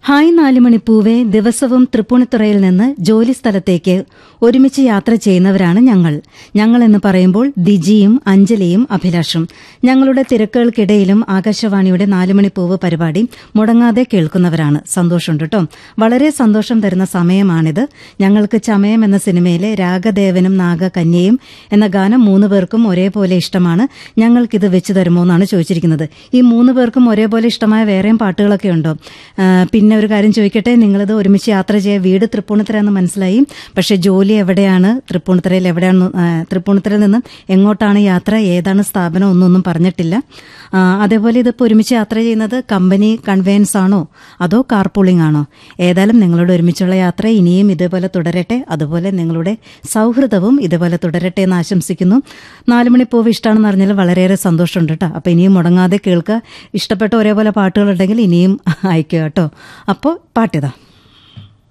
hi നാലുമണിപ്പൂവെ ദിവസവും തൃപ്പൂണിത്തുറയിൽ നിന്ന് ജോലി സ്ഥലത്തേക്ക് ഒരുമിച്ച് യാത്ര ചെയ്യുന്നവരാണ് ഞങ്ങൾ ഞങ്ങൾ എന്ന് പറയുമ്പോൾ ദിജിയും അഞ്ജലിയും അഭിലാഷും ഞങ്ങളുടെ തിരക്കുകൾക്കിടയിലും ആകാശവാണിയുടെ നാലുമണിപ്പൂവ് പരിപാടി മുടങ്ങാതെ കേൾക്കുന്നവരാണ് സന്തോഷമുണ്ട് കേട്ടോ വളരെ സന്തോഷം തരുന്ന സമയമാണിത് ഞങ്ങൾക്ക് ചമയം എന്ന സിനിമയിലെ രാഗദേവനും നാഗകന്യയും എന്ന ഗാനം മൂന്ന് പേർക്കും ഒരേപോലെ ഇഷ്ടമാണ് ഞങ്ങൾക്കിത് വെച്ച് തരുമോ എന്നാണ് ചോദിച്ചിരിക്കുന്നത് ഈ മൂന്ന് പേർക്കും ഒരേപോലെ ഇഷ്ടമായ വേറെയും പാട്ടുകളൊക്കെ ഉണ്ടോ ആ, പിന്നെ ഒരു കാര്യം ചോദിക്കട്ടെ നിങ്ങളിത് ഒരുമിച്ച് യാത്ര ചെയ്യുക വീട് തൃപ്പൂണിത്തുറ എന്ന് മനസ്സിലായി പക്ഷേ ജോലി എവിടെയാണ് തൃപ്പൂണിത്തുറയിൽ എവിടെയാണ് ആ, തൃപ്പൂണിത്തുറയിൽ നിന്ന് എങ്ങോട്ടാണ് യാത്ര ഏതാണ് സ്ഥാപനം ഒന്നൊന്നും പറഞ്ഞിട്ടില്ല ആ, അതേപോലെ ഇതിപ്പോൾ ഒരുമിച്ച് യാത്ര ചെയ്യുന്നത് കമ്പനി കൺവെയൻസ് ആണോ അതോ കാർ പൂളിംഗ് ആണോ ഏതായാലും നിങ്ങളുടെ ഒരുമിച്ചുള്ള യാത്ര ഇനിയും ഇതേപോലെ തുടരട്ടെ അതുപോലെ നിങ്ങളുടെ സൗഹൃദവും ഇതേപോലെ തുടരട്ടെ എന്ന് ആശംസിക്കുന്നു നാലുമണിപ്പൂവ് ഇഷ്ടമാണെന്ന് അറിഞ്ഞാൽ വളരെയേറെ സന്തോഷമുണ്ട് കേട്ടോ അപ്പോൾ ഇനിയും മുടങ്ങാതെ കേൾക്കുക ഇഷ്ടപ്പെട്ട ഒരേപോലെ പാട്ടുകളുണ്ടെങ്കിൽ ഇനിയും അയക്കുക കേട്ടോ അപ്പോൾ പാട്ടിതാ